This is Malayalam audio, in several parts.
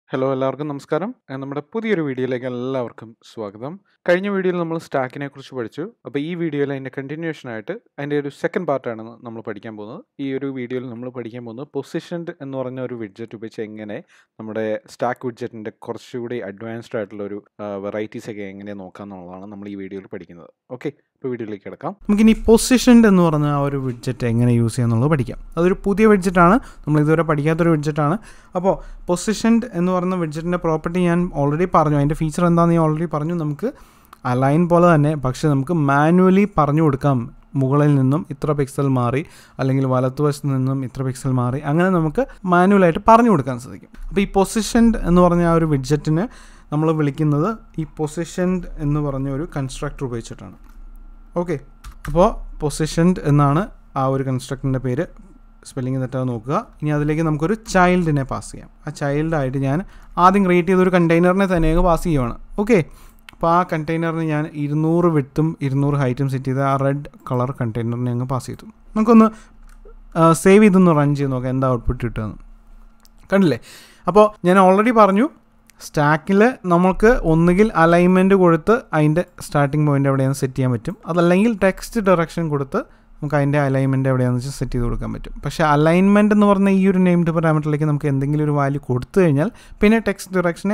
ഹലോ എല്ലാവർക്കും നമസ്കാരം ഏഹ് നമ്മുടെ പുതിയൊരു വീഡിയോയിലേക്ക് എല്ലാവർക്കും സ്വാഗതം കഴിഞ്ഞ വീഡിയോയിൽ നമ്മൾ സ്റ്റാക്കിനെ കുറിച്ച് പഠിച്ചു അപ്പോൾ ഈ വീഡിയോയിൽ അതിൻ്റെ കണ്ടിന്യൂഷൻ ആയിട്ട് അതിൻ്റെ ഒരു സെക്കൻഡ് പാർട്ടാണ് നമ്മൾ പഠിക്കാൻ പോകുന്നത് ഈ ഒരു വീഡിയോയിൽ നമ്മൾ പഠിക്കാൻ പോകുന്നത് പൊസിഷൻഡ് എന്ന് പറഞ്ഞ ഒരു വിഡ്ജറ്റ് ഉപയോഗിച്ച് എങ്ങനെ നമ്മുടെ സ്റ്റാക്ക് വിഡ്ജറ്റിൻ്റെ കുറച്ചുകൂടി അഡ്വാൻസ്ഡ് ആയിട്ടുള്ള ഒരു വെറൈറ്റീസ് ഒക്കെ എങ്ങനെ നോക്കാം എന്നുള്ളതാണ് നമ്മൾ ഈ വീഡിയോയിൽ പഠിക്കുന്നത് ഓക്കെ ഇപ്പോൾ വീഡിയോയിലേക്ക് കിടക്കാം നമുക്കിനി പൊസിഷൻഡ് എന്ന് പറഞ്ഞ ആ ഒരു വിഡ്ജറ്റ് എങ്ങനെ യൂസ് ചെയ്യാന്നുള്ളത് പഠിക്കാം അതൊരു പുതിയ വിഡ്ജറ്റാണ് നമ്മൾ ഇതുവരെ പഠിക്കാത്തൊരു വിഡ്ജറ്റാണ് അപ്പോൾ പൊസിഷൻഡ് എന്ന് പറയുന്ന വിഡ്ജറ്റിൻ്റെ പ്രോപ്പർട്ടി ഞാൻ ഓൾറെഡി പറഞ്ഞു അതിൻ്റെ ഫീച്ചർ എന്താണെന്ന് ഞാൻ ഓൾറെഡി പറഞ്ഞു നമുക്ക് അലൈൻ പോലെ തന്നെ പക്ഷേ നമുക്ക് മാനുവലി പറഞ്ഞു കൊടുക്കാം മുകളിൽ നിന്നും ഇത്ര പിക്സൽ മാറി അല്ലെങ്കിൽ വലത്തുവശത്ത് നിന്നും ഇത്ര പിക്സൽ മാറി അങ്ങനെ നമുക്ക് മാനുവലായിട്ട് പറഞ്ഞു കൊടുക്കാൻ സാധിക്കും അപ്പോൾ ഈ പൊസിഷൻഡ് എന്ന് പറഞ്ഞ ആ ഒരു വിഡ്ജറ്റിന് നമ്മൾ വിളിക്കുന്നത് ഈ പൊസിഷൻഡ് എന്ന് പറഞ്ഞ ഒരു കൺസ്ട്രക്ടർ ഉപയോഗിച്ചിട്ടാണ് ഓക്കെ അപ്പോൾ പൊസിഷൻഡ് എന്നാണ് ആ ഒരു കൺസ്ട്രക്ടറിൻ്റെ പേര് സ്പെല്ലിംഗ് തെറ്റാതെ നോക്കുക ഇനി അതിലേക്ക് നമുക്കൊരു ചൈൽഡിനെ പാസ് ചെയ്യാം ആ ചൈൽഡായിട്ട് ഞാൻ ആദ്യം ക്രിയേറ്റ് ചെയ്ത ഒരു കണ്ടെയ്നറിനെ തന്നെ അങ്ങ് പാസ് ചെയ്യുവാണ് ഓക്കെ അപ്പോൾ ആ കണ്ടെയ്നറിന് ഞാൻ ഇരുന്നൂറ് വിട്ടും ഇരുന്നൂറ് ഹൈറ്റും സെറ്റ് ചെയ്ത് ആ റെഡ് കളർ കണ്ടെയ്നറിനെ അങ്ങ് പാസ് ചെയ്തു നമുക്കൊന്ന് സേവ് ചെയ്തൊന്ന് റൺ ചെയ്ത് നോക്കാം എന്താ ഔട്ട്പുട്ട് കിട്ടുമെന്ന് കണ്ടില്ലേ അപ്പോൾ ഞാൻ ഓൾറെഡി പറഞ്ഞു സ്റ്റാക്കിൽ നമുക്ക് ഒന്നുകിൽ അലൈൻമെൻറ്റ് കൊടുത്ത് അതിൻ്റെ സ്റ്റാർട്ടിംഗ് പോയിൻ്റ് എവിടെയാണ് സെറ്റ് ചെയ്യാൻ പറ്റും അതല്ലെങ്കിൽ ടെക്സ്റ്റ് ഡയറക്ഷൻ കൊടുത്ത് നമുക്ക് അതിൻ്റെ അലൈൻമെൻറ്റ് എവിടെയാണെന്ന് വെച്ചാൽ സെറ്റ് ചെയ്ത് കൊടുക്കാൻ പറ്റും പക്ഷേ അലൈൻമെൻറ്റ് എന്ന് പറഞ്ഞ ഈ ഒരു നെയിംഡ് പാരാമീറ്ററിലേക്ക് നമുക്ക് എന്തെങ്കിലും ഒരു വാല്യൂ കൊടുത്തു കഴിഞ്ഞാൽ പിന്നെ ടെക്സ്റ്റ് ഡയറക്ഷനെ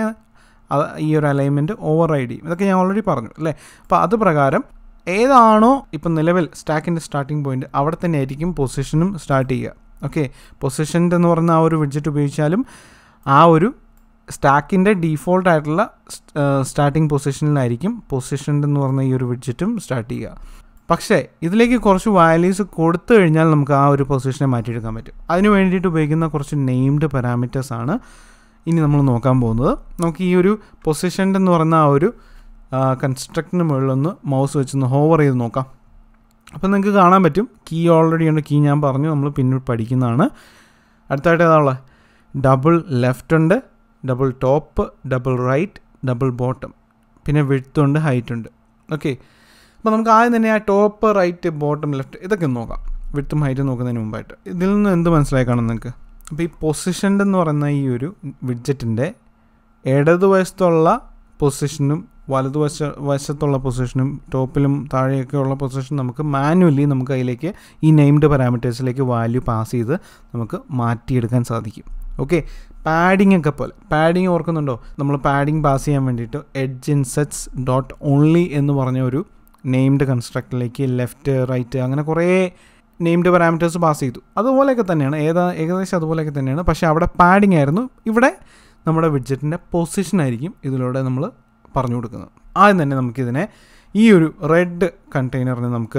ഈ ഒരു അലൈൻമെൻറ്റ് ഓവർ റൈഡ് ചെയ്യും ഇതൊക്കെ ഞാൻ ഓൾറെഡി പറഞ്ഞു അല്ലേ അപ്പോൾ അത് പ്രകാരം ഏതാണോ ഇപ്പം നിലവിൽ സ്റ്റാക്കിൻ്റെ സ്റ്റാർട്ടിംഗ് പോയിന്റ് അവിടെ തന്നെ ആയിരിക്കും പൊസിഷനും സ്റ്റാർട്ട് ചെയ്യുക ഓക്കെ പൊസിഷൻഡ് എന്ന് പറയുന്ന ആ ഒരു വിഡ്ജറ്റ് ഉപയോഗിച്ചാലും ആ ഒരു സ്റ്റാക്കിൻ്റെ ഡീഫോൾട്ട് ആയിട്ടുള്ള സ്റ്റാർട്ടിംഗ് പൊസിഷനിലായിരിക്കും പൊസിഷൻഡ് എന്ന് പറഞ്ഞ ഈ ഒരു വിഡ്ജറ്റും സ്റ്റാർട്ട് ചെയ്യുക പക്ഷേ ഇതിലേക്ക് കുറച്ച് വാല്യൂസ് കൊടുത്തു കഴിഞ്ഞാൽ നമുക്ക് ആ ഒരു പൊസിഷനെ മാറ്റിയെടുക്കാൻ പറ്റും അതിന് വേണ്ടിയിട്ട് ഉപയോഗിക്കുന്ന കുറച്ച് നെയിംഡ് പാരാമീറ്റേഴ്സ് ആണ് ഇനി നമ്മൾ നോക്കാൻ പോകുന്നത് നമുക്ക് ഈ ഒരു പൊസിഷൻഡ് എന്ന് പറയുന്ന ആ ഒരു കൺസ്ട്രക്റ്റിന് മുകളിലൊന്ന് മൗസ് വെച്ചൊന്ന് ഹോവർ ചെയ്ത് നോക്കാം അപ്പോൾ നിങ്ങൾക്ക് കാണാൻ പറ്റും കീ ഓൾറെഡി ഉണ്ട് കീ ഞാൻ പറഞ്ഞു നമ്മൾ പിന്നീട് പഠിക്കുന്നതാണ് അടുത്തായിട്ട് ഏതാണുള്ള ഡബിൾ ലെഫ്റ്റ് ഉണ്ട് double top double right double bottom പിന്നെ വിഡ്ത്ത് ഉണ്ട് ഹൈറ്റ് ഉണ്ട് ഓക്കെ അപ്പോൾ നമുക്ക് ആദ്യം തന്നെ ആ ടോപ്പ് റൈറ്റ് ബോട്ടം ലെഫ്റ്റ് ഇതൊക്കെ നോക്കാം വിഡ്ത്തും ഹൈറ്റും നോക്കുന്നതിന് മുമ്പായിട്ട് ഇതിൽ നിന്ന് എന്ത് മനസ്സിലായി കാണും നിങ്ങൾക്ക് അപ്പോൾ ഈ പൊസിഷൻഡ് എന്ന് പറയുന്ന ഈ ഒരു വിഡ്ജറ്റിൻ്റെ ഇടതുവശത്തുള്ള പൊസിഷനും വലതുവശ വശത്തുള്ള പൊസിഷനും ടോപ്പിലും താഴെയൊക്കെ ഉള്ള പൊസിഷൻ നമുക്ക് മാനുവലി നമുക്ക് അതിലേക്ക് ഈ നെയിംഡ് പാരാമീറ്റേഴ്സിലേക്ക് വാല്യൂ പാസ് ചെയ്ത് നമുക്ക് മാറ്റിയെടുക്കാൻ സാധിക്കും ഓക്കെ പാഡിംഗ് ഒക്കെ പോലെ പാഡിങ് ഓർക്കുന്നുണ്ടോ നമ്മൾ പാഡിങ് പാസ് ചെയ്യാൻ വേണ്ടിയിട്ട് എഡ്ജ് ഇൻസെറ്റ്സ് ഡോട്ട് ഓൺലി എന്ന് പറഞ്ഞ ഒരു നെയിംഡ് കൺസ്ട്രക്റ്റിലേക്ക് ലെഫ്റ്റ് റൈറ്റ് അങ്ങനെ കുറേ നെയിംഡ് പാരാമീറ്റേഴ്സ് പാസ് ചെയ്തു അതുപോലെയൊക്കെ തന്നെയാണ് ഏതാ ഏകദേശം അതുപോലെയൊക്കെ തന്നെയാണ് പക്ഷേ അവിടെ പാഡിംഗ് ആയിരുന്നു ഇവിടെ നമ്മുടെ വിഡ്ജറ്റിൻ്റെ പൊസിഷൻ ആയിരിക്കും ഇതിലൂടെ നമ്മൾ പറഞ്ഞു കൊടുക്കുന്നത് ആദ്യം തന്നെ നമുക്കിതിനെ ഈ ഒരു റെഡ് കണ്ടെയ്നറിനെ നമുക്ക്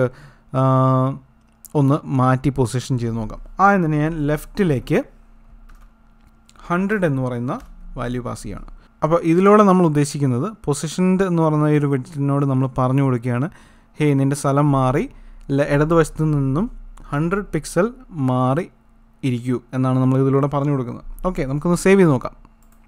ഒന്ന് മാറ്റി പൊസിഷൻ ചെയ്ത് നോക്കാം ആദ്യം തന്നെ ഞാൻ ലെഫ്റ്റിലേക്ക് ഹൺഡ്രഡ് എന്ന് പറയുന്ന വാല്യൂ പാസ് ചെയ്യുകയാണ് അപ്പോൾ ഇതിലൂടെ നമ്മൾ ഉദ്ദേശിക്കുന്നത് പൊസിഷൻഡ് എന്ന് പറയുന്ന ഈ ഒരു വിഡ്ജറ്റിനോട് നമ്മൾ പറഞ്ഞു കൊടുക്കുകയാണ് ഹേ നിൻ്റെ സ്ഥലം മാറി ഇടതുവശത്തു നിന്നും ഹൺഡ്രഡ് പിക്സൽ മാറി ഇരിക്കൂ എന്നാണ് നമ്മൾ ഇതിലൂടെ പറഞ്ഞു കൊടുക്കുന്നത് ഓക്കെ നമുക്കൊന്ന് സേവ് ചെയ്ത് നോക്കാം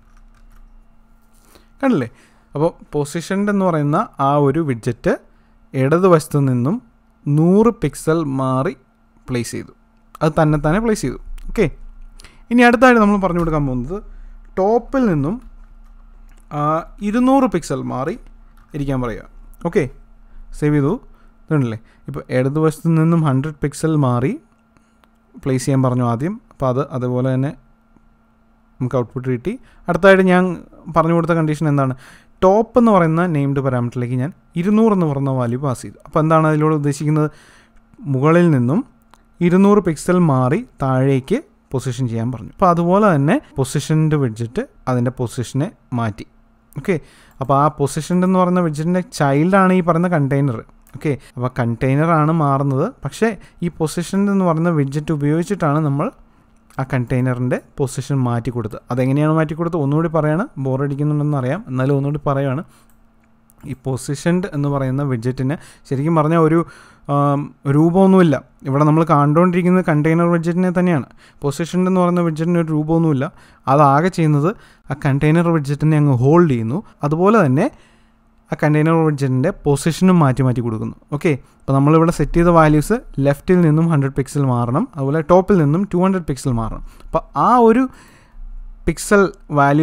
കണ്ടില്ലേ അപ്പോൾ പൊസിഷൻഡ് എന്ന് പറയുന്ന ആ ഒരു വിഡ്ജറ്റ് ഇടതുവശത്തു നിന്നും നൂറ് പിക്സൽ മാറി പ്ലേസ് ചെയ്തു അത് തന്നെ തന്നെ പ്ലേസ് ചെയ്തു ഓക്കെ ഇനി അടുത്തായിട്ട് നമ്മൾ പറഞ്ഞു കൊടുക്കാൻ പോകുന്നത് ടോപ്പിൽ നിന്നും ഇരുന്നൂറ് പിക്സൽ മാറി ഇരിക്കാൻ പറയുക ഓക്കെ സേവ് ചെയ്തു ഇതുണ്ടല്ലേ ഇപ്പോൾ ഇടതുവശത്ത് നിന്നും ഹൺഡ്രഡ് പിക്സൽ മാറി പ്ലേസ് ചെയ്യാൻ പറഞ്ഞു ആദ്യം അപ്പോൾ അത് അതുപോലെ തന്നെ നമുക്ക് ഔട്ട്പുട്ട് കിട്ടി അടുത്തായിട്ട് ഞാൻ പറഞ്ഞു കൊടുത്ത കണ്ടീഷൻ എന്താണ് ടോപ്പ് എന്ന് പറയുന്ന നെയിംഡ് പാരാമീറ്ററിലേക്ക് ഞാൻ ഇരുന്നൂറ് എന്ന് പറയുന്ന വാല്യൂ പാസ് ചെയ്തു അപ്പോൾ എന്താണ് അതിലൂടെ ഉദ്ദേശിക്കുന്നത് മുകളിൽ നിന്നും ഇരുന്നൂറ് പിക്സൽ മാറി താഴേക്ക് പൊസിഷൻ ചെയ്യാൻ പറഞ്ഞു അപ്പോൾ അതുപോലെ തന്നെ പൊസിഷൻ്റെ വിഡ്ജറ്റ് അതിൻ്റെ പൊസിഷനെ മാറ്റി ഓക്കെ അപ്പോൾ ആ പൊസിഷൻ്റെ എന്ന് പറയുന്ന വിഡ്ജറ്റിൻ്റെ ചൈൽഡാണ് ഈ പറയുന്ന കണ്ടെയ്നർ ഓക്കെ അപ്പോൾ കണ്ടെയ്നറാണ് മാറുന്നത് പക്ഷേ ഈ പൊസിഷൻ എന്ന് പറയുന്ന വിഡ്ജറ്റ് ഉപയോഗിച്ചിട്ടാണ് നമ്മൾ ആ കണ്ടെയ്നറിൻ്റെ പൊസിഷൻ മാറ്റി കൊടുത്തത് അതെങ്ങനെയാണ് മാറ്റി കൊടുത്തത് ഒന്നുകൂടി പറയാണ് ബോറടിക്കുന്നുണ്ടെന്ന് അറിയാം എന്നാലും ഒന്നുകൂടി പറയുകയാണ് ഈ പൊസിഷൻഡ് എന്ന് പറയുന്ന വിഡ്ജറ്റിന് ശരിക്കും പറഞ്ഞാൽ ഒരു രൂപമൊന്നുമില്ല ഇവിടെ നമ്മൾ കണ്ടുകൊണ്ടിരിക്കുന്നത് കണ്ടെയ്നർ വിഡ്ജറ്റിനെ തന്നെയാണ് പൊസിഷൻഡ് എന്ന് പറയുന്ന വിഡ്ജറ്റിന് ഒരു രൂപമൊന്നുമില്ല അതാകെ ചെയ്യുന്നത് ആ കണ്ടെയ്നർ വിഡ്ജറ്റിനെ അങ്ങ് ഹോൾഡ് ചെയ്യുന്നു അതുപോലെ തന്നെ ആ കണ്ടെയ്നർ വിഡ്ജറ്റിൻ്റെ പൊസിഷനും മാറ്റി മാറ്റി കൊടുക്കുന്നു ഓക്കെ അപ്പോൾ നമ്മളിവിടെ സെറ്റ് ചെയ്ത വാല്യൂസ് ലെഫ്റ്റിൽ നിന്നും ഹൺഡ്രഡ് പിക്സൽ മാറണം അതുപോലെ ടോപ്പിൽ നിന്നും ടു ഹൺഡ്രഡ് പിക്സൽ മാറണം അപ്പോൾ ആ ഒരു പിക്സൽ വാല്യൂസ്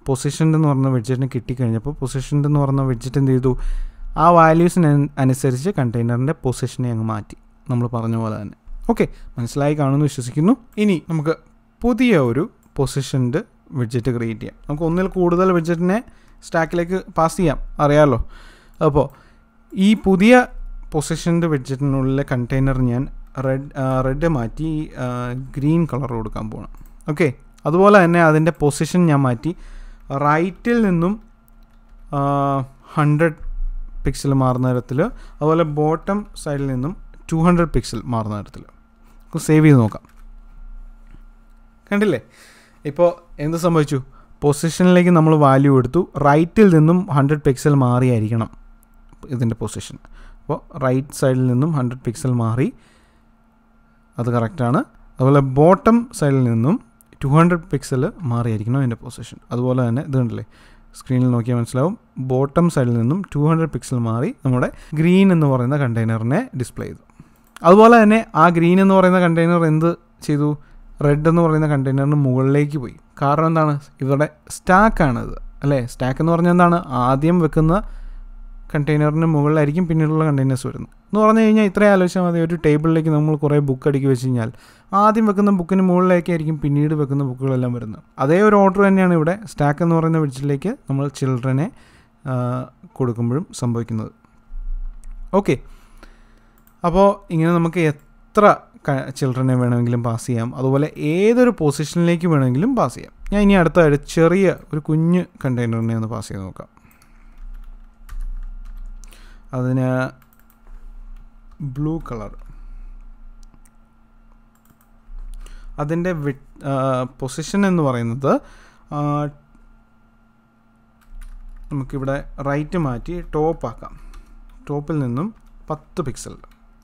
പൊസിഷൻഡ് എന്ന് പറഞ്ഞ വിഡ്ജറ്റിന് കിട്ടിക്കഴിഞ്ഞപ്പോൾ പൊസിഷൻഡ് എന്ന് പറഞ്ഞ വിഡ്ജറ്റ് എന്ത് ചെയ്തു ആ വാല്യൂസിന് അനുസരിച്ച് കണ്ടെയ്നറിൻ്റെ പൊസിഷനെ അങ്ങ് മാറ്റി നമ്മൾ പറഞ്ഞ പോലെ തന്നെ ഓക്കെ മനസ്സിലായി കാണുമെന്ന് വിശ്വസിക്കുന്നു ഇനി നമുക്ക് പുതിയ ഒരു പൊസിഷൻഡ് വിഡ്ജറ്റ് ക്രിയേറ്റ് ചെയ്യാം നമുക്ക് ഒന്നിൽ കൂടുതൽ വിഡ്ജറ്റിനെ സ്റ്റാക്കിലേക്ക് പാസ് ചെയ്യാം അറിയാമല്ലോ അപ്പോൾ ഈ പുതിയ പൊസിഷൻഡ് വിഡ്ജറ്റിനുള്ളിലെ കണ്ടെയ്നർ ഞാൻ റെഡ് റെഡ് മാറ്റി ഗ്രീൻ കളർ കൊടുക്കാൻ പോകണം ഓക്കെ അതുപോലെ തന്നെ അതിൻ്റെ പൊസിഷൻ ഞാൻ മാറ്റി റൈറ്റിൽ നിന്നും ഹൺഡ്രഡ് പിക്സൽ മാറുന്ന തരത്തിൽ അതുപോലെ ബോട്ടം സൈഡിൽ നിന്നും ടു ഹൺഡ്രഡ് പിക്സൽ മാറുന്ന തരത്തിൽ നമുക്ക് സേവ് ചെയ്ത് നോക്കാം കണ്ടില്ലേ ഇപ്പോൾ എന്ത് സംഭവിച്ചു പൊസിഷനിലേക്ക് നമ്മൾ വാല്യൂ എടുത്തു റൈറ്റിൽ നിന്നും ഹൺഡ്രഡ് പിക്സൽ മാറിയായിരിക്കണം ഇതിൻ്റെ പൊസിഷൻ അപ്പോൾ റൈറ്റ് സൈഡിൽ നിന്നും ഹൺഡ്രഡ് പിക്സൽ മാറി അത് കറക്റ്റാണ് അതുപോലെ ബോട്ടം സൈഡിൽ നിന്നും ടു ഹൺഡ്രഡ് പിക്സൽ മാറിയായിരിക്കണം അതിൻ്റെ പൊസിഷൻ അതുപോലെ തന്നെ ഇത് കണ്ടില്ലേ സ്ക്രീനിൽ നോക്കിയാൽ മനസ്സിലാവും ബോട്ടം സൈഡിൽ നിന്നും ടു ഹൺഡ്രഡ് പിക്സൽ മാറി നമ്മുടെ ഗ്രീൻ എന്ന് പറയുന്ന കണ്ടെയ്നറിനെ ഡിസ്പ്ലേ ചെയ്തു അതുപോലെ തന്നെ ആ ഗ്രീൻ എന്ന് പറയുന്ന കണ്ടെയ്നർ എന്ത് ചെയ്തു റെഡ് എന്ന് പറയുന്ന കണ്ടെയ്നറിന് മുകളിലേക്ക് പോയി കാരണം എന്താണ് ഇവരുടെ സ്റ്റാക്കാണിത് അല്ലേ സ്റ്റാക്ക് എന്ന് പറഞ്ഞാൽ എന്താണ് ആദ്യം വെക്കുന്ന കണ്ടെയ്നറിന് മുകളിലായിരിക്കും പിന്നീടുള്ള കണ്ടെയ്നേഴ്സ് വരുന്നത് എന്ന് പറഞ്ഞു കഴിഞ്ഞാൽ ഇത്രയും ആലോചിച്ചാൽ മതി ഒരു ടേബിളിലേക്ക് നമ്മൾ കുറേ ബുക്ക് അടുക്കി വെച്ച് കഴിഞ്ഞാൽ ആദ്യം വെക്കുന്ന ബുക്കിന് മുകളിലേക്കായിരിക്കും പിന്നീട് വെക്കുന്ന ബുക്കുകളെല്ലാം വരുന്നത് അതേ ഒരു ഓർഡർ തന്നെയാണ് ഇവിടെ സ്റ്റാക്ക് എന്ന് പറയുന്ന വിഡ്ജിലേക്ക് നമ്മൾ ചിൽഡ്രനെ കൊടുക്കുമ്പോഴും സംഭവിക്കുന്നത് ഓക്കെ അപ്പോൾ ഇങ്ങനെ നമുക്ക് എത്ര ചിൽഡ്രനെ വേണമെങ്കിലും പാസ് ചെയ്യാം അതുപോലെ ഏതൊരു പൊസിഷനിലേക്ക് വേണമെങ്കിലും പാസ് ചെയ്യാം ഞാൻ ഇനി അടുത്തായിട്ട് ചെറിയ ഒരു കുഞ്ഞ് കണ്ടെയ്നറിനെ ഒന്ന് പാസ് ചെയ്ത് നോക്കാം അതിന് ബ്ലൂ കളർ അതിൻ്റെ വി പൊസിഷൻ എന്ന് പറയുന്നത് നമുക്കിവിടെ റൈറ്റ് മാറ്റി ടോപ്പ് ആക്കാം ടോപ്പിൽ നിന്നും പത്ത് പിക്സൽ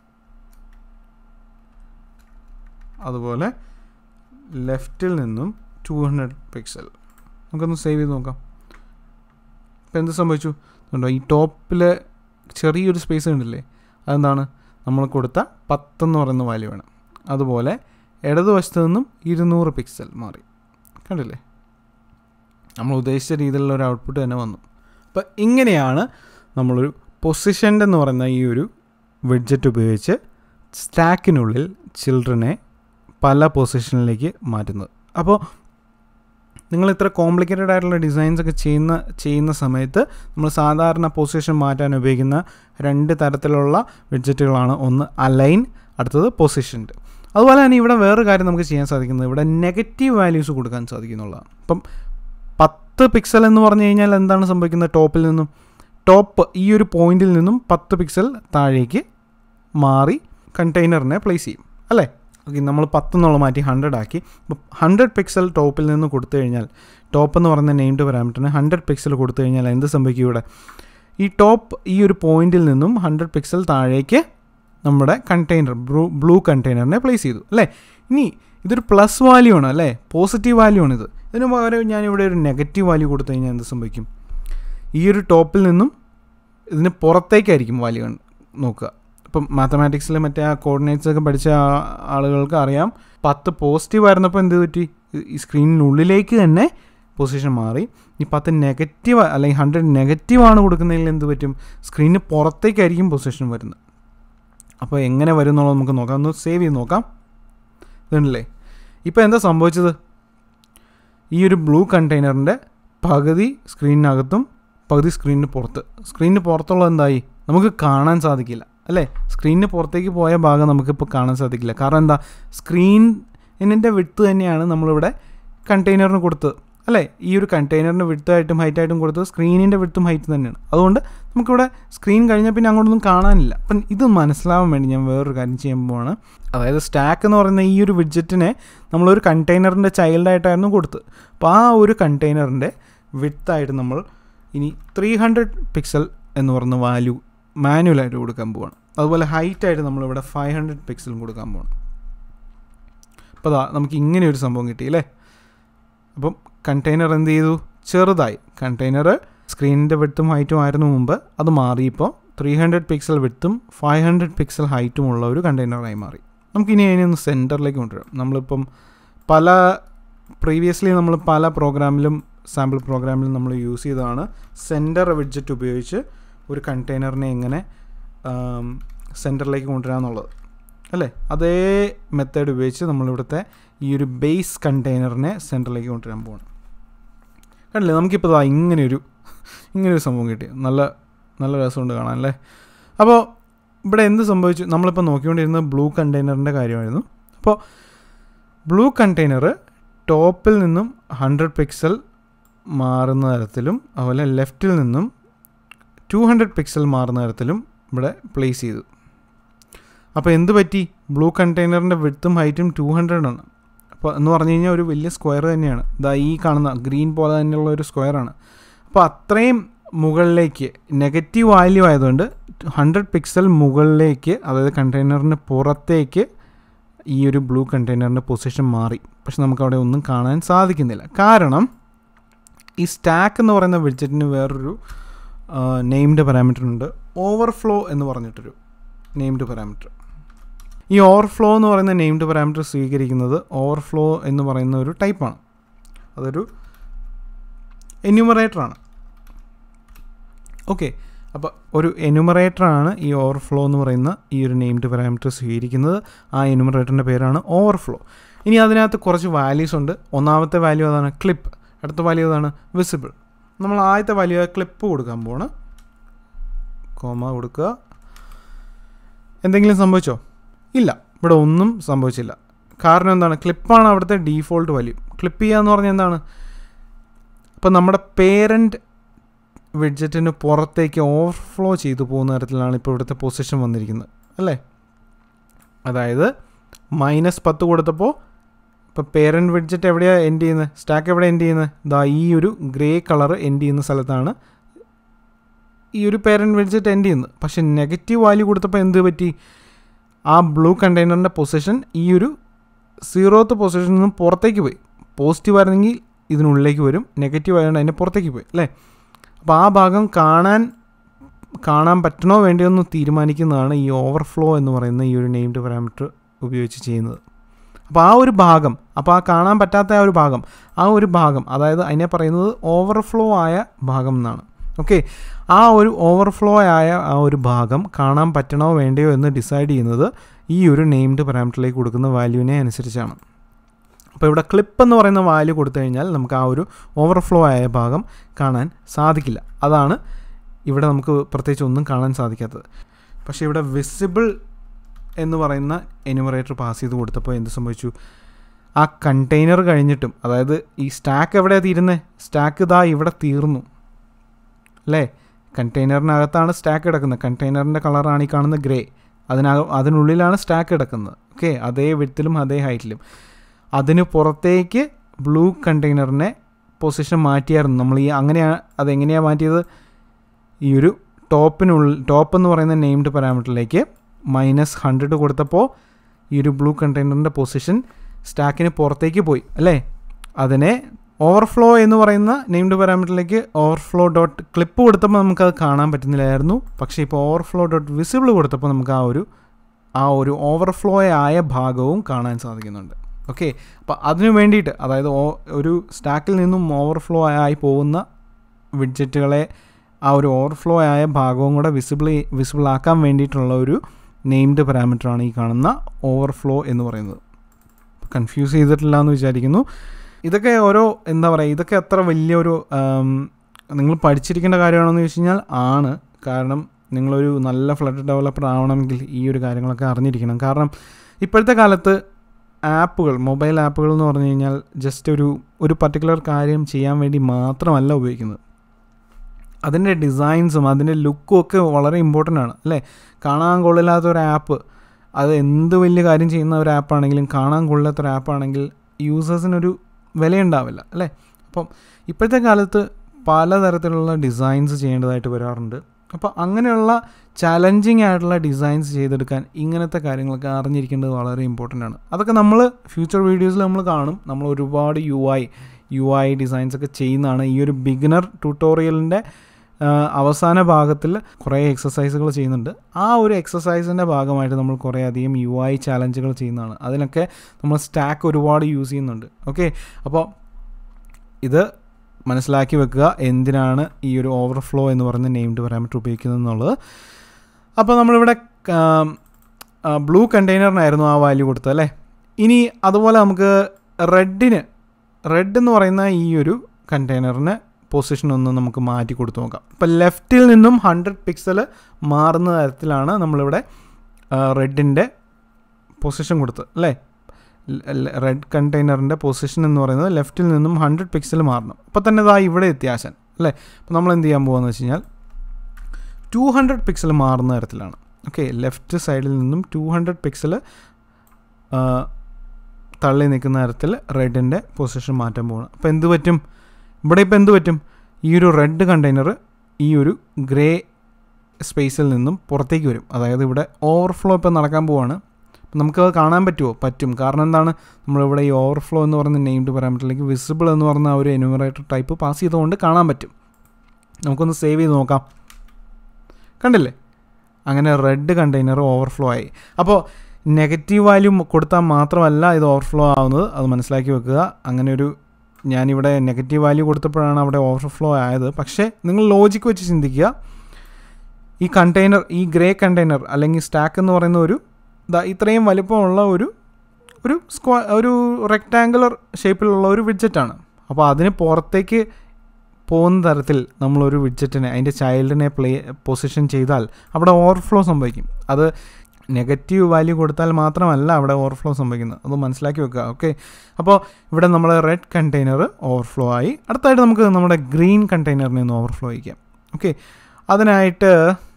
അതുപോലെ ലെഫ്റ്റിൽ നിന്നും ടു ഹൺഡ്രഡ് പിക്സൽ നമുക്കൊന്ന് സേവ് ചെയ്ത് നോക്കാം ഇപ്പം എന്ത് സംഭവിച്ചു കണ്ടോ ഈ ടോപ്പിൽ ചെറിയൊരു സ്പേസ് കണ്ടില്ലേ അതെന്താണ് നമ്മൾ കൊടുത്ത പത്തെന്ന് പറയുന്ന വാല്യൂ വേണം അതുപോലെ ഇടതുവശത്ത് നിന്നും ഇരുന്നൂറ് പിക്സൽ മാറി കണ്ടില്ലേ നമ്മൾ ഉദ്ദേശിച്ച രീതിയിലുള്ള ഒരു ഔട്ട്പുട്ട് തന്നെ വന്നു അപ്പോൾ ഇങ്ങനെയാണ് നമ്മളൊരു പൊസിഷൻഡ് എന്ന് പറയുന്ന ഈ ഒരു വിഡ്ജറ്റ് ഉപയോഗിച്ച് സ്റ്റാക്കിനുള്ളിൽ ചിൽഡ്രനെ പല പൊസിഷനിലേക്ക് മാറ്റുന്നത് അപ്പോൾ നിങ്ങൾ ഇത്ര കോംപ്ലിക്കേറ്റഡ് ആയിട്ടുള്ള ഡിസൈൻസ് ഒക്കെ ചെയ്യുന്ന ചെയ്യുന്ന സമയത്ത് നമ്മൾ സാധാരണ പൊസിഷൻ മാറ്റാൻ ഉപയോഗിക്കുന്ന രണ്ട് തരത്തിലുള്ള വിഡ്ജറ്റുകളാണ് ഒന്ന് അലൈൻ അടുത്തത് പൊസിഷൻഡ് അതുപോലെ തന്നെ ഇവിടെ വേറൊരു കാര്യം നമുക്ക് ചെയ്യാൻ സാധിക്കുന്നത് ഇവിടെ നെഗറ്റീവ് വാല്യൂസ് കൊടുക്കാൻ സാധിക്കുന്നുള്ളതാണ് ഇപ്പം പത്ത് പിക്സൽ എന്ന് പറഞ്ഞു കഴിഞ്ഞാൽ എന്താണ് സംഭവിക്കുന്നത് ടോപ്പിൽ നിന്നും ടോപ്പ് ഈ ഒരു പോയിന്റിൽ നിന്നും പത്ത് പിക്സൽ താഴേക്ക് മാറി കണ്ടെയ്നറിനെ പ്ലേസ് ചെയ്യും അല്ലേ ഓക്കെ നമ്മൾ പത്ത് എന്നുള്ള മാറ്റി ഹൺഡ്രഡ് ആക്കി അപ്പോൾ ഹൺഡ്രഡ് പിക്സൽ ടോപ്പിൽ നിന്ന് കൊടുത്തു കഴിഞ്ഞാൽ ടോപ്പ് എന്ന് പറയുന്ന നെയിംഡ് പാരാമീറ്ററിന് ഹൺഡ്രഡ് പിക്സൽ കൊടുത്തു കഴിഞ്ഞാൽ എന്ത് സംഭവിക്കും ഇവിടെ ഈ ടോപ്പ് ഈ ഒരു പോയിന്റിൽ നിന്നും ഹൺഡ്രഡ് പിക്സൽ താഴേക്ക് നമ്മുടെ കണ്ടെയ്നർ ബ്ലൂ ബ്ലൂ കണ്ടെയ്നറിനെ പ്ലേസ് ചെയ്തു അല്ലേ ഇനി ഇതൊരു പ്ലസ് വാല്യൂ ആണ് അല്ലേ പോസിറ്റീവ് വാല്യൂ ആണ് ഇത് ഇതിന് പകരം ഞാനിവിടെ ഒരു നെഗറ്റീവ് വാല്യൂ കൊടുത്തു കഴിഞ്ഞാൽ എന്ത് സംഭവിക്കും ഈ ഒരു ടോപ്പിൽ നിന്നും ഇതിന് പുറത്തേക്കായിരിക്കും വാല്യൂ നോക്കുക ഇപ്പം മാത്തമാറ്റിക്സിൽ മറ്റേ ആ കോർഡിനേറ്റ്സ് ഒക്കെ പഠിച്ച ആളുകൾക്ക് അറിയാം പത്ത് പോസിറ്റീവ് ആയിരുന്നപ്പോൾ എന്ത് പറ്റി ഈ സ്ക്രീനിനുള്ളിലേക്ക് തന്നെ പൊസിഷൻ മാറി ഈ പത്ത് നെഗറ്റീവ് അല്ലെങ്കിൽ ഹൺഡ്രഡ് നെഗറ്റീവ് ആണ് കൊടുക്കുന്നതിൽ എന്ത് പറ്റും സ്ക്രീനിന് പുറത്തേക്കായിരിക്കും പൊസിഷൻ വരുന്നത് അപ്പോൾ എങ്ങനെ വരും എന്നുള്ളത് നമുക്ക് നോക്കാം ഒന്ന് സേവ് ചെയ്ത് നോക്കാം ഇതുണ്ടല്ലേ ഇപ്പോൾ എന്താ സംഭവിച്ചത് ഈ ഒരു ബ്ലൂ കണ്ടെയ്നറിൻ്റെ പകുതി സ്ക്രീനിനകത്തും പകുതി സ്ക്രീനിന് പുറത്ത് സ്ക്രീനിന് പുറത്തുള്ളത് എന്തായി നമുക്ക് കാണാൻ സാധിക്കില്ല അല്ലേ സ്ക്രീനിന് പുറത്തേക്ക് പോയ ഭാഗം നമുക്കിപ്പോൾ കാണാൻ സാധിക്കില്ല കാരണം എന്താ സ്ക്രീനിൻ്റെ വിട്ട് തന്നെയാണ് നമ്മളിവിടെ കണ്ടെയ്നറിന് കൊടുത്തത് അല്ലേ ഈ ഒരു കണ്ടെയ്നറിൻ്റെ വിട്ടായിട്ടും ഹൈറ്റായിട്ടും കൊടുത്തത് സ്ക്രീനിൻ്റെ വിട്ടും ഹൈറ്റ് തന്നെയാണ് അതുകൊണ്ട് നമുക്കിവിടെ സ്ക്രീൻ കഴിഞ്ഞാൽ പിന്നെ അങ്ങോട്ടൊന്നും കാണാനില്ല അപ്പം ഇത് മനസ്സിലാവാൻ വേണ്ടി ഞാൻ വേറൊരു കാര്യം ചെയ്യാൻ പോവാണ് അതായത് സ്റ്റാക്ക് എന്ന് പറയുന്ന ഈ ഒരു വിഡ്ജറ്റിനെ നമ്മളൊരു കണ്ടെയ്നറിൻ്റെ ചൈൽഡായിട്ടായിരുന്നു കൊടുത്തത് അപ്പോൾ ആ ഒരു കണ്ടെയ്നറിൻ്റെ വിട്ടായിട്ട് നമ്മൾ ഇനി ത്രീ ഹൺഡ്രഡ് പിക്സൽ എന്ന് പറയുന്ന വാല്യൂ മാനുവലായിട്ട് കൊടുക്കാൻ പോവാണ് അതുപോലെ ഹൈറ്റായിട്ട് നമ്മളിവിടെ ഫൈവ് ഹൺഡ്രഡ് പിക്സലും കൊടുക്കാൻ പോകണം അപ്പോൾ അതാ നമുക്ക് ഇങ്ങനെ ഒരു സംഭവം കിട്ടിയില്ലേ അപ്പം കണ്ടെയ്നർ എന്ത് ചെയ്തു ചെറുതായി കണ്ടെയ്നർ സ്ക്രീനിൻ്റെ വിട്ടും ഹൈറ്റും ആയിരുന്നു മുമ്പ് അത് മാറിയപ്പോൾ ത്രീ ഹൺഡ്രഡ് പിക്സൽ വിട്ടും ഫൈവ് ഹൺഡ്രഡ് പിക്സൽ ഹൈറ്റും ഉള്ള ഒരു കണ്ടെയ്നറായി മാറി നമുക്കിനി അതിനെ ഒന്ന് സെൻറ്ററിലേക്ക് കൊണ്ടുവരാം നമ്മളിപ്പം പല പ്രീവിയസ്ലി നമ്മൾ പല പ്രോഗ്രാമിലും സാമ്പിൾ പ്രോഗ്രാമിൽ നമ്മൾ യൂസ് ചെയ്തതാണ് സെൻറ്റർ വിഡ്ജറ്റ് ഉപയോഗിച്ച് ഒരു കണ്ടെയ്നറിനെ എങ്ങനെ സെൻറ്ററിലേക്ക് കൊണ്ടുവരാമെന്നുള്ളത് അല്ലേ അതേ മെത്തേഡ് ഉപയോഗിച്ച് നമ്മളിവിടുത്തെ ഈ ഒരു ബേസ് കണ്ടെയ്നറിനെ സെൻറ്ററിലേക്ക് കൊണ്ടുവരാൻ പോകണം കണ്ടില്ലേ നമുക്കിപ്പോൾ ഇതാ ഇങ്ങനെയൊരു ഇങ്ങനെയൊരു സംഭവം കിട്ടി നല്ല നല്ല രസമുണ്ട് കാണാൻ അല്ലേ അപ്പോൾ ഇവിടെ എന്ത് സംഭവിച്ചു നമ്മളിപ്പോൾ നോക്കിക്കൊണ്ടിരുന്നത് ബ്ലൂ കണ്ടെയ്നറിൻ്റെ കാര്യമായിരുന്നു അപ്പോൾ ബ്ലൂ കണ്ടെയ്നർ ടോപ്പിൽ നിന്നും ഹൺഡ്രഡ് പിക്സൽ മാറുന്ന തരത്തിലും അതുപോലെ ലെഫ്റ്റിൽ നിന്നും ടു ഹൺഡ്രഡ് പിക്സൽ മാറുന്ന തരത്തിലും ഇവിടെ പ്ലേസ് ചെയ്തു അപ്പോൾ എന്ത് പറ്റി ബ്ലൂ കണ്ടെയ്നറിൻ്റെ വിഡ്ത്തും ഹൈറ്റും ടു ഹൺഡ്രഡ് ആണ് അപ്പോൾ എന്ന് പറഞ്ഞു കഴിഞ്ഞാൽ ഒരു വലിയ സ്ക്വയർ തന്നെയാണ് ഇതാ ഈ കാണുന്ന ഗ്രീൻ പോലെ തന്നെയുള്ള ഒരു സ്ക്വയറാണ് അപ്പോൾ അത്രയും മുകളിലേക്ക് നെഗറ്റീവ് വാല്യൂ ആയതുകൊണ്ട് ഹൺഡ്രഡ് പിക്സൽ മുകളിലേക്ക് അതായത് കണ്ടെയ്നറിന് പുറത്തേക്ക് ഈ ഒരു ബ്ലൂ കണ്ടെയ്നറിൻ്റെ പൊസിഷൻ മാറി പക്ഷെ നമുക്ക് അവിടെ ഒന്നും കാണാൻ സാധിക്കുന്നില്ല കാരണം ഈ സ്റ്റാക്ക് എന്ന് പറയുന്ന വിഡ്ജറ്റിന് വേറൊരു നെയിംഡ് പാരാമീറ്റർ ഉണ്ട് ഓവർഫ്ലോ എന്ന് പറഞ്ഞിട്ടൊരു നെയിംഡ് പാരാമീറ്റർ ഈ ഓവർഫ്ലോ എന്ന് പറയുന്ന നെയിംഡ് പാരാമീറ്റർ സ്വീകരിക്കുന്നത് ഓവർഫ്ലോ എന്ന് പറയുന്ന ഒരു ടൈപ്പാണ് അതൊരു എന്യൂമറേറ്ററാണ് ഓക്കെ അപ്പോൾ ഒരു എന്യൂമറേറ്ററാണ് ഈ ഓവർഫ്ലോ എന്ന് പറയുന്ന ഈ ഒരു നെയിംഡ് പാരാമീറ്റർ സ്വീകരിക്കുന്നത് ആ എന്യൂമറേറ്ററിൻ്റെ പേരാണ് ഓവർഫ്ലോ ഇനി അതിനകത്ത് കുറച്ച് വാല്യൂസ് ഉണ്ട് ഒന്നാമത്തെ വാല്യൂ അതാണ് ക്ലിപ്പ് അടുത്ത വാല്യൂ അതാണ് വിസിബിൾ നമ്മൾ ആദ്യത്തെ വാല്യൂ ക്ലിപ്പ് കൊടുക്കാൻ പോവാണ് കോമ കൊടുക്കുക എന്തെങ്കിലും സംഭവിച്ചോ ഇല്ല ഇവിടെ ഒന്നും സംഭവിച്ചില്ല കാരണം എന്താണ് ക്ലിപ്പാണ് അവിടുത്തെ ഡീഫോൾട്ട് വാല്യൂ ക്ലിപ്പ് ചെയ്യുക എന്ന് പറഞ്ഞാൽ എന്താണ് അപ്പോൾ നമ്മുടെ പേരൻറ്റ് വിഡ്ജറ്റിന് പുറത്തേക്ക് ഓവർഫ്ലോ ചെയ്തു പോകുന്ന തരത്തിലാണ് ഇപ്പോൾ ഇവിടുത്തെ പൊസിഷൻ വന്നിരിക്കുന്നത് അല്ലേ അതായത് മൈനസ് പത്ത് കൊടുത്തപ്പോൾ ഇപ്പോൾ പേരൻറ്റ് വിഡ്ജറ്റ് എവിടെയാണ് എൻഡ് ചെയ്യുന്നത് സ്റ്റാക്ക് എവിടെ എൻഡ് ചെയ്യുന്നത് ഇതാ ഈ ഒരു ഗ്രേ കളർ എൻഡ് ചെയ്യുന്ന സ്ഥലത്താണ് ഈ ഒരു പേരൻറ്റ് വിഡ്ജറ്റ് എൻഡ് ചെയ്യുന്നത് പക്ഷേ നെഗറ്റീവ് വാല്യൂ കൊടുത്തപ്പോൾ എന്ത് പറ്റി ആ ബ്ലൂ കണ്ടെയ്നറിൻ്റെ പൊസിഷൻ ഈ ഒരു സീറോത്ത് പൊസിഷനിൽ നിന്നും പുറത്തേക്ക് പോയി പോസിറ്റീവ് ആയിരുന്നെങ്കിൽ ഇതിനുള്ളിലേക്ക് വരും നെഗറ്റീവ് ആയതുകൊണ്ട് അതിൻ്റെ പുറത്തേക്ക് പോയി അല്ലേ അപ്പോൾ ആ ഭാഗം കാണാൻ കാണാൻ പറ്റണോ വേണ്ടിയോ എന്ന് തീരുമാനിക്കുന്നതാണ് ഈ ഓവർഫ്ലോ എന്ന് പറയുന്ന ഈ ഒരു നെയിംഡ് പാരാമീറ്റർ ഉപയോഗിച്ച് ചെയ്യുന്നത് അപ്പോൾ ആ ഒരു ഭാഗം അപ്പോൾ ആ കാണാൻ പറ്റാത്ത ആ ഒരു ഭാഗം ആ ഒരു ഭാഗം അതായത് അതിനെ പറയുന്നത് ഓവർഫ്ലോ ആയ ഭാഗം എന്നാണ് ഓക്കെ ആ ഒരു ഓവർഫ്ലോ ആയ ആ ഒരു ഭാഗം കാണാൻ പറ്റണോ വേണ്ടയോ എന്ന് ഡിസൈഡ് ചെയ്യുന്നത് ഈ ഒരു നെയിംഡ് പാരാമീറ്ററിലേക്ക് കൊടുക്കുന്ന വാല്യൂവിനെ അനുസരിച്ചാണ് അപ്പോൾ ഇവിടെ ക്ലിപ്പ് എന്ന് പറയുന്ന വാല്യൂ കൊടുത്തു കഴിഞ്ഞാൽ നമുക്ക് ആ ഒരു ഓവർഫ്ലോ ആയ ഭാഗം കാണാൻ സാധിക്കില്ല അതാണ് ഇവിടെ നമുക്ക് പ്രത്യേകിച്ച് ഒന്നും കാണാൻ സാധിക്കാത്തത് പക്ഷേ ഇവിടെ വിസിബിൾ എന്ന് പറയുന്ന എന്യൂമറേറ്റർ പാസ് ചെയ്ത് കൊടുത്തപ്പോൾ എന്ത് സംഭവിച്ചു ആ കണ്ടെയ്നർ കഴിഞ്ഞിട്ടും അതായത് ഈ സ്റ്റാക്ക് എവിടെയാണ് തീരുന്നത് സ്റ്റാക്ക് ഇതാ ഇവിടെ തീർന്നു അല്ലേ കണ്ടെയ്നറിനകത്താണ് സ്റ്റാക്ക് കിടക്കുന്നത് കണ്ടെയ്നറിൻ്റെ കളറാണ് ഈ കാണുന്ന ഗ്രേ അതിനക അതിനുള്ളിലാണ് സ്റ്റാക്ക് കിടക്കുന്നത് ഓക്കെ അതേ വിഡ്ത്തിലും അതേ ഹൈറ്റിലും അതിന് പുറത്തേക്ക് ബ്ലൂ കണ്ടെയ്നറിനെ പൊസിഷൻ മാറ്റിയായിരുന്നു നമ്മൾ ഈ അങ്ങനെയാണ് അതെങ്ങനെയാണ് മാറ്റിയത് ഈ ഒരു ടോപ്പിനുള്ളിൽ ടോപ്പ് എന്ന് പറയുന്ന നെയിംഡ് പാരാമീറ്ററിലേക്ക് മൈനസ് ഹൺഡ്രഡ് കൊടുത്തപ്പോൾ ഈ ഒരു ബ്ലൂ കണ്ടെയ്നറിൻ്റെ പൊസിഷൻ സ്റ്റാക്കിന് പുറത്തേക്ക് പോയി അല്ലേ അതിനെ ഓവർഫ്ലോ എന്ന് പറയുന്ന നെയിംഡ് പാരാമീറ്ററിലേക്ക് ഓവർഫ്ലോ ഡോട്ട് ക്ലിപ്പ് കൊടുത്തപ്പോൾ നമുക്കത് കാണാൻ പറ്റുന്നില്ലായിരുന്നു പക്ഷേ ഇപ്പോൾ ഓവർഫ്ലോ ഡോട്ട് വിസിബിൾ കൊടുത്തപ്പോൾ നമുക്ക് ആ ഒരു ആ ഒരു ഓവർഫ്ലോ ആയ ഭാഗവും കാണാൻ സാധിക്കുന്നുണ്ട് ഓക്കെ അപ്പോൾ അതിനു വേണ്ടിയിട്ട് അതായത് ഒരു സ്റ്റാക്കിൽ നിന്നും ഓവർഫ്ലോ ആയി പോകുന്ന വിഡ്ജറ്റുകളെ ആ ഒരു ഓവർഫ്ലോ ആയ ഭാഗവും കൂടെ വിസിബിൾ വിസിബിൾ ആക്കാൻ വേണ്ടിയിട്ടുള്ള ഒരു നെയിംഡ് പാരാമീറ്ററാണ് ഈ കാണുന്ന ഓവർഫ്ലോ എന്ന് പറയുന്നത് കൺഫ്യൂസ് ചെയ്തിട്ടില്ല എന്ന് വിചാരിക്കുന്നു ഇതൊക്കെ ഓരോ എന്താ പറയുക ഇതൊക്കെ അത്ര വലിയൊരു നിങ്ങൾ പഠിച്ചിരിക്കേണ്ട കാര്യമാണെന്ന് ചോദിച്ചു കഴിഞ്ഞാൽ ആണ് കാരണം നിങ്ങളൊരു നല്ല ഫ്ലഡ് ഡെവലപ്പർ ആവണമെങ്കിൽ ഈ ഒരു കാര്യങ്ങളൊക്കെ അറിഞ്ഞിരിക്കണം കാരണം ഇപ്പോഴത്തെ കാലത്ത് ആപ്പുകൾ മൊബൈൽ ആപ്പുകൾ എന്ന് പറഞ്ഞു കഴിഞ്ഞാൽ ജസ്റ്റ് ഒരു ഒരു പർട്ടിക്കുലർ കാര്യം ചെയ്യാൻ വേണ്ടി മാത്രമല്ല ഉപയോഗിക്കുന്നത് അതിൻ്റെ ഡിസൈൻസും അതിൻ്റെ ലുക്കും ഒക്കെ വളരെ ഇമ്പോർട്ടൻ്റ് ആണ് അല്ലേ കാണാൻ കൊള്ളില്ലാത്ത ഒരു ആപ്പ് അത് എന്ത് വലിയ കാര്യം ചെയ്യുന്ന ഒരു ആപ്പാണെങ്കിലും കാണാൻ കൊള്ളില്ലാത്ത ഒരു ആപ്പാണെങ്കിൽ യൂസേഴ്സിനൊരു വിലയുണ്ടാവില്ല അല്ലേ അപ്പം ഇപ്പോഴത്തെ കാലത്ത് പലതരത്തിലുള്ള ഡിസൈൻസ് ചെയ്യേണ്ടതായിട്ട് വരാറുണ്ട് അപ്പോൾ അങ്ങനെയുള്ള ചലഞ്ചിങ് ആയിട്ടുള്ള ഡിസൈൻസ് ചെയ്തെടുക്കാൻ ഇങ്ങനത്തെ കാര്യങ്ങളൊക്കെ അറിഞ്ഞിരിക്കേണ്ടത് വളരെ ഇമ്പോർട്ടൻ്റ് ആണ് അതൊക്കെ നമ്മൾ ഫ്യൂച്ചർ വീഡിയോസിൽ നമ്മൾ കാണും നമ്മൾ ഒരുപാട് U I U I designs ഒക്കെ ചെയ്യുന്നതാണ് ഈ ഒരു ബിഗിനർ ട്യൂട്ടോറിയലിൻ്റെ അവസാന ഭാഗത്തിൽ കുറേ എക്സസൈസുകൾ ചെയ്യുന്നുണ്ട് ആ ഒരു എക്സസൈസിൻ്റെ ഭാഗമായിട്ട് നമ്മൾ കുറേ അധികം യു ഐ ചാലഞ്ചുകൾ ചെയ്യുന്നതാണ് അതിനൊക്കെ നമ്മൾ സ്റ്റാക്ക് ഒരുപാട് യൂസ് ചെയ്യുന്നുണ്ട് ഓക്കെ അപ്പോൾ ഇത് മനസ്സിലാക്കി വെക്കുക എന്തിനാണ് ഈ ഒരു ഓവർഫ്ലോ എന്ന് പറയുന്ന നെയിംഡ് പാരാമീറ്റർ ഉപയോഗിക്കുന്നത് എന്നുള്ളത് അപ്പോൾ നമ്മളിവിടെ ബ്ലൂ കണ്ടെയ്നറിനായിരുന്നു ആ വാല്യൂ കൊടുത്തത് അല്ലേ ഇനി അതുപോലെ നമുക്ക് റെഡിന് റെഡ് എന്ന് പറയുന്ന ഈ ഒരു കണ്ടെയ്നറിന് പൊസിഷൻ ഒന്ന് നമുക്ക് മാറ്റി കൊടുത്തു നോക്കാം ഇപ്പം ലെഫ്റ്റിൽ നിന്നും ഹൺഡ്രഡ് പിക്സൽ മാറുന്ന തരത്തിലാണ് നമ്മളിവിടെ റെഡിൻ്റെ പൊസിഷൻ കൊടുത്തത് അല്ലേ റെഡ് കണ്ടെയ്നറിൻ്റെ പൊസിഷൻ എന്ന് പറയുന്നത് ലെഫ്റ്റിൽ നിന്നും ഹൺഡ്രഡ് പിക്സൽ മാറണം അപ്പോൾ തന്നെ ഇതാ ഇവിടെ എത്തിയാശൻ അല്ലേ അപ്പോൾ നമ്മൾ എന്ത് ചെയ്യാൻ പോകുകയെന്ന് വെച്ച് കഴിഞ്ഞാൽ ടു ഹൺഡ്രഡ് പിക്സൽ മാറുന്ന തരത്തിലാണ് ഓക്കെ ലെഫ്റ്റ് സൈഡിൽ നിന്നും ടു ഹൺഡ്രഡ് പിക്സൽ തള്ളി നിൽക്കുന്ന തരത്തിൽ റെഡിൻ്റെ പൊസിഷൻ മാറ്റാൻ പോകണം അപ്പോൾ എന്ത് പറ്റും ഇവിടെ ഇപ്പോൾ എന്ത് പറ്റും ഈ ഒരു റെഡ് കണ്ടെയ്നർ ഈ ഒരു ഗ്രേ സ്പേസിൽ നിന്നും പുറത്തേക്ക് വരും അതായത് ഇവിടെ ഓവർഫ്ലോ ഇപ്പോൾ നടക്കാൻ പോവാണ് നമുക്കത് കാണാൻ പറ്റുമോ പറ്റും കാരണം എന്താണ് നമ്മളിവിടെ ഈ ഓവർഫ്ലോ എന്ന് പറയുന്ന നെയിംഡ് പാരാമീറ്ററിലേക്ക് വിസിബിൾ എന്ന് പറയുന്ന ആ ഒരു എന്യൂമറേറ്റർ ടൈപ്പ് പാസ് ചെയ്തുകൊണ്ട് കാണാൻ പറ്റും നമുക്കൊന്ന് സേവ് ചെയ്ത് നോക്കാം കണ്ടില്ലേ അങ്ങനെ റെഡ് കണ്ടെയ്നർ ഓവർഫ്ലോ ആയി അപ്പോൾ നെഗറ്റീവ് വാല്യൂ കൊടുത്താൽ മാത്രമല്ല ഇത് ഓവർഫ്ലോ ആവുന്നത് അത് മനസ്സിലാക്കി വെക്കുക അങ്ങനെ ഒരു ഞാനിവിടെ നെഗറ്റീവ് വാല്യൂ കൊടുത്തപ്പോഴാണ് അവിടെ ഓവർഫ്ലോ ആയത് പക്ഷേ നിങ്ങൾ ലോജിക്ക് വെച്ച് ചിന്തിക്കുക ഈ കണ്ടെയ്നർ ഈ ഗ്രേ കണ്ടെയ്നർ അല്ലെങ്കിൽ സ്റ്റാക്ക് എന്ന് പറയുന്ന ഒരു ദാ ഇത്രയും വലിപ്പമുള്ള ഒരു ഒരു സ്ക്വാ ഒരു റെക്റ്റാങ്കുലർ ഷേപ്പിലുള്ള ഒരു വിഡ്ജറ്റാണ് അപ്പോൾ അതിന് പുറത്തേക്ക് പോകുന്ന തരത്തിൽ നമ്മളൊരു വിഡ്ജറ്റിനെ അതിൻ്റെ ചൈൽഡിനെ പ്ലേ പൊസിഷൻ ചെയ്താൽ അവിടെ ഓവർഫ്ലോ സംഭവിക്കും അത് നെഗറ്റീവ് വാല്യൂ കൊടുത്താൽ മാത്രമല്ല അവിടെ ഓവർഫ്ലോ സംഭവിക്കുന്നത് അത് മനസ്സിലാക്കി വെക്കുക ഓക്കെ അപ്പോൾ ഇവിടെ നമ്മൾ റെഡ് കണ്ടെയ്നർ ഓവർഫ്ലോ ആയി അടുത്തായിട്ട് നമുക്ക് നമ്മുടെ ഗ്രീൻ കണ്ടെയ്നറിനെ ഒന്ന് ഓവർഫ്ലോ ചെയ്യിക്കാം ഓക്കെ അതിനായിട്ട്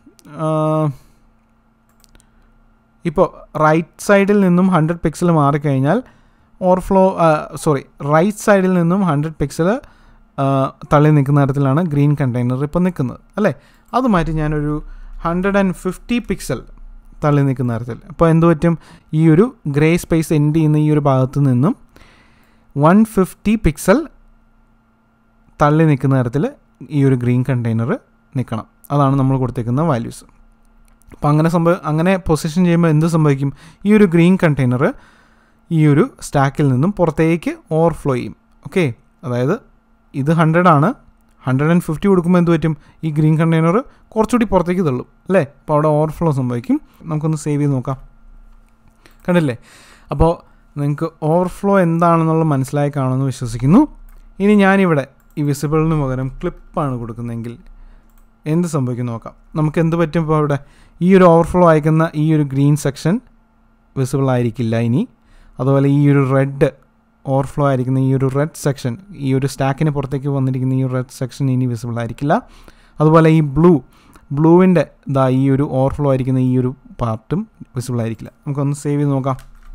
ഇപ്പോൾ റൈറ്റ് സൈഡിൽ നിന്നും ഹൺഡ്രഡ് പിക്സൽ മാറിക്കഴിഞ്ഞാൽ ഓവർഫ്ലോ സോറി റൈറ്റ് സൈഡിൽ നിന്നും ഹൺഡ്രഡ് പിക്സൽ തള്ളി നിൽക്കുന്ന തരത്തിലാണ് ഗ്രീൻ കണ്ടെയ്നർ ഇപ്പോൾ നിൽക്കുന്നത് അല്ലേ അത് മാറ്റി ഞാനൊരു ഹൺഡ്രഡ് ആൻഡ് ഫിഫ്റ്റി പിക്സൽ തള്ളി നിൽക്കുന്ന തരത്തിൽ അപ്പോൾ എന്ത് പറ്റും ഈ ഒരു ഗ്രേ സ്പേസ് എൻഡ് ചെയ്യുന്ന ഈ ഒരു ഭാഗത്ത് നിന്നും വൺ ഫിഫ്റ്റി പിക്സൽ തള്ളി നിൽക്കുന്ന തരത്തിൽ ഈ ഒരു ഗ്രീൻ കണ്ടെയ്നർ നിൽക്കണം അതാണ് നമ്മൾ കൊടുത്തേക്കുന്ന വാല്യൂസ് അപ്പോൾ അങ്ങനെ സംഭവ അങ്ങനെ പൊസിഷൻ ചെയ്യുമ്പോൾ എന്ത് സംഭവിക്കും ഈ ഒരു ഗ്രീൻ കണ്ടെയ്നർ ഈ ഒരു സ്റ്റാക്കിൽ നിന്നും പുറത്തേക്ക് ഓവർഫ്ലോ ചെയ്യും ഓക്കെ അതായത് ഇത് ഹൺഡ്രഡ് ആണ് ഹൺഡ്രഡ് ആൻഡ് ഫിഫ്റ്റി കൊടുക്കുമ്പോൾ എന്ത് പറ്റും ഈ ഗ്രീൻ കണ്ടെയ്നർ കുറച്ചുകൂടി പുറത്തേക്ക് തള്ളും അല്ലേ അപ്പോൾ അവിടെ ഓവർഫ്ലോ സംഭവിക്കും നമുക്കൊന്ന് സേവ് ചെയ്ത് നോക്കാം കണ്ടില്ലേ അപ്പോൾ നിങ്ങൾക്ക് ഓവർഫ്ലോ എന്താണെന്നുള്ളത് മനസ്സിലായി കാണുമെന്ന് വിശ്വസിക്കുന്നു ഇനി ഞാനിവിടെ ഈ വിസിബിളിന് പകരം ക്ലിപ്പാണ് കൊടുക്കുന്നതെങ്കിൽ എന്ത് സംഭവിക്കും നോക്കാം നമുക്ക് എന്ത് പറ്റും ഇപ്പോൾ ഇവിടെ ഈ ഒരു ഓവർഫ്ലോ അയക്കുന്ന ഈ ഒരു ഗ്രീൻ സെക്ഷൻ വിസിബിൾ ആയിരിക്കില്ല ഇനി അതുപോലെ ഈ ഒരു റെഡ് ഓവർഫ്ലോ ആയിരിക്കുന്ന ഈ ഒരു റെഡ് സെക്ഷൻ ഈ ഒരു സ്റ്റാക്കിന് പുറത്തേക്ക് വന്നിരിക്കുന്ന ഈ ഒരു റെഡ് സെക്ഷൻ ഇനി വിസിബിൾ ആയിരിക്കില്ല അതുപോലെ ഈ ബ്ലൂ ബ്ലൂവിൻ്റെ ഇതാ ഈ ഒരു ഓവർഫ്ലോ ആയിരിക്കുന്ന ഈ ഒരു പാർട്ടും വിസിബിൾ ആയിരിക്കില്ല നമുക്കൊന്ന് സേവ് ചെയ്ത് നോക്കാം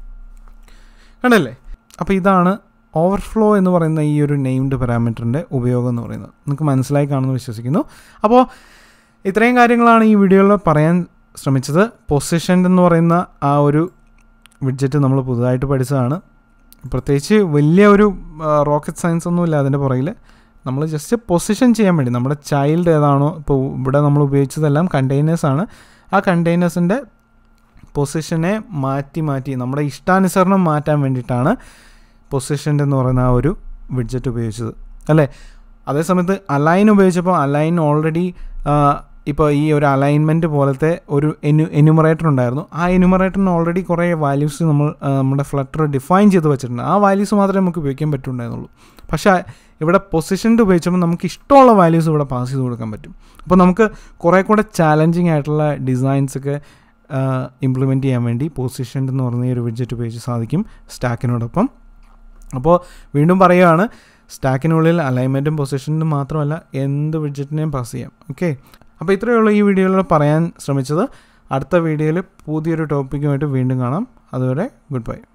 കണ്ടല്ലേ അപ്പോൾ ഇതാണ് ഓവർഫ്ലോ എന്ന് പറയുന്ന ഈ ഒരു നെയിംഡ് പാരാമീറ്ററിൻ്റെ ഉപയോഗം എന്ന് പറയുന്നത് നിങ്ങൾക്ക് മനസ്സിലായി കാണുമെന്ന് വിശ്വസിക്കുന്നു അപ്പോൾ ഇത്രയും കാര്യങ്ങളാണ് ഈ വീഡിയോയിൽ പറയാൻ ശ്രമിച്ചത് പൊസിഷൻ എന്ന് പറയുന്ന ആ ഒരു വിഡ്ജറ്റ് നമ്മൾ പുതുതായിട്ട് പഠിച്ചതാണ് പ്രത്യേകിച്ച് വലിയ ഒരു റോക്കറ്റ് സയൻസ് ഒന്നുമില്ല അതിൻ്റെ പുറകിൽ നമ്മൾ ജസ്റ്റ് പൊസിഷൻ ചെയ്യാൻ വേണ്ടി നമ്മുടെ ചൈൽഡ് ഏതാണോ ഇപ്പോൾ ഇവിടെ നമ്മൾ ഉപയോഗിച്ചതെല്ലാം കണ്ടെയ്നേഴ്സാണ് ആ കണ്ടെയ്നേഴ്സിൻ്റെ പൊസിഷനെ മാറ്റി മാറ്റി നമ്മുടെ ഇഷ്ടാനുസരണം മാറ്റാൻ വേണ്ടിയിട്ടാണ് പൊസിഷൻ എന്ന് പറയുന്ന ആ ഒരു വിഡ്ജറ്റ് ഉപയോഗിച്ചത് അല്ലേ അതേസമയത്ത് അലൈൻ ഉപയോഗിച്ചപ്പോൾ അലൈൻ ഓൾറെഡി ഇപ്പോൾ ഈ ഒരു അലൈൻമെൻറ്റ് പോലത്തെ ഒരു എനു എനുമറേറ്റർ ഉണ്ടായിരുന്നു ആ എനുമറേറ്ററിന് ഓൾറെഡി കുറേ വാല്യൂസ് നമ്മൾ നമ്മുടെ ഫ്ലട്ടർ ഡിഫൈൻ ചെയ്ത് വെച്ചിട്ടുണ്ട് ആ വാല്യൂസ് മാത്രമേ നമുക്ക് ഉപയോഗിക്കാൻ പറ്റുണ്ടായിരുന്നുള്ളൂ പക്ഷേ ഇവിടെ പൊസിഷൻ്റെ ഉപയോഗിച്ചപ്പോൾ നമുക്ക് ഇഷ്ടമുള്ള വാല്യൂസ് ഇവിടെ പാസ് ചെയ്ത് കൊടുക്കാൻ പറ്റും അപ്പോൾ നമുക്ക് കുറേ കൂടെ ചാലഞ്ചിങ് ആയിട്ടുള്ള ഡിസൈൻസ് ഒക്കെ ഇംപ്ലിമെൻറ്റ് ചെയ്യാൻ വേണ്ടി പൊസിഷൻ എന്ന് പറഞ്ഞ ഒരു വിഡ്ജറ്റ് ഉപയോഗിച്ച് സാധിക്കും സ്റ്റാക്കിനോടൊപ്പം അപ്പോൾ വീണ്ടും പറയുകയാണ് സ്റ്റാക്കിനുള്ളിൽ അലൈൻമെൻറ്റും പൊസിഷനും മാത്രമല്ല എന്ത് വിഡ്ജറ്റിനെയും പാസ് ചെയ്യാം ഓക്കെ അപ്പോൾ ഇത്രയേ ഉള്ളൂ ഈ വീഡിയോയിൽ പറയാൻ ശ്രമിച്ചത് അടുത്ത വീഡിയോയിൽ പുതിയൊരു ടോപ്പിക്കുമായിട്ട് വീണ്ടും കാണാം അതുവരെ ഗുഡ് ബൈ